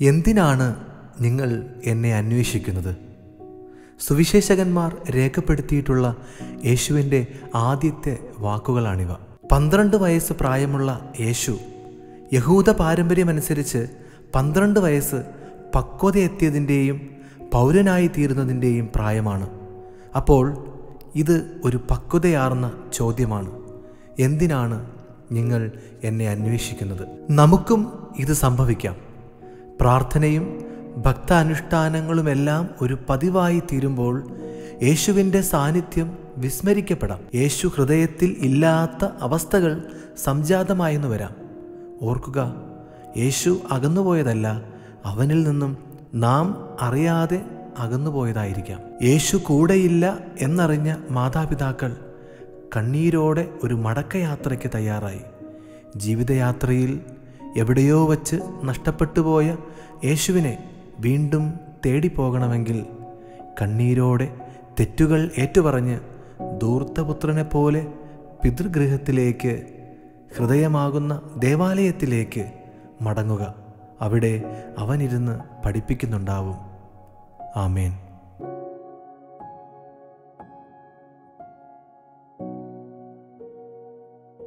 എന്തിനാണ് നിങ്ങൾ എന്നെ അന്വേഷിക്കുന്നത് സുവിശേഷകന്മാർ രേഖപ്പെടുത്തിയിട്ടുള്ള യേശുവിൻ്റെ ആദ്യത്തെ വാക്കുകളാണിവ പന്ത്രണ്ട് വയസ്സ് പ്രായമുള്ള യേശു യഹൂദ പാരമ്പര്യമനുസരിച്ച് പന്ത്രണ്ട് വയസ്സ് പക്വതയെത്തിയതിൻ്റെയും പൗരനായി തീരുന്നതിൻ്റെയും പ്രായമാണ് അപ്പോൾ ഇത് ഒരു പക്വതയാർന്ന ചോദ്യമാണ് എന്തിനാണ് നിങ്ങൾ എന്നെ അന്വേഷിക്കുന്നത് നമുക്കും ഇത് സംഭവിക്കാം പ്രാർത്ഥനയും ഭക്താനുഷ്ഠാനങ്ങളുമെല്ലാം ഒരു പതിവായി തീരുമ്പോൾ യേശുവിൻ്റെ സാന്നിധ്യം വിസ്മരിക്കപ്പെടാം യേശു ഹൃദയത്തിൽ ഇല്ലാത്ത അവസ്ഥകൾ സംജാതമായെന്ന് വരാം ഓർക്കുക യേശു അകന്നുപോയതല്ല അവനിൽ നിന്നും നാം അറിയാതെ അകന്നുപോയതായിരിക്കാം യേശു കൂടെയില്ല എന്നറിഞ്ഞ മാതാപിതാക്കൾ കണ്ണീരോടെ ഒരു മടക്കയാത്രയ്ക്ക് തയ്യാറായി ജീവിതയാത്രയിൽ എവിടെയോ വച്ച് നഷ്ടപ്പെട്ടുപോയ യേശുവിനെ വീണ്ടും തേടിപ്പോകണമെങ്കിൽ കണ്ണീരോടെ തെറ്റുകൾ ഏറ്റുപറഞ്ഞ് ധൂർത്തപുത്രനെ പോലെ പിതൃഗൃഹത്തിലേക്ക് ഹൃദയമാകുന്ന ദേവാലയത്തിലേക്ക് മടങ്ങുക അവിടെ അവനിരുന്ന് പഠിപ്പിക്കുന്നുണ്ടാവും ആമേൻ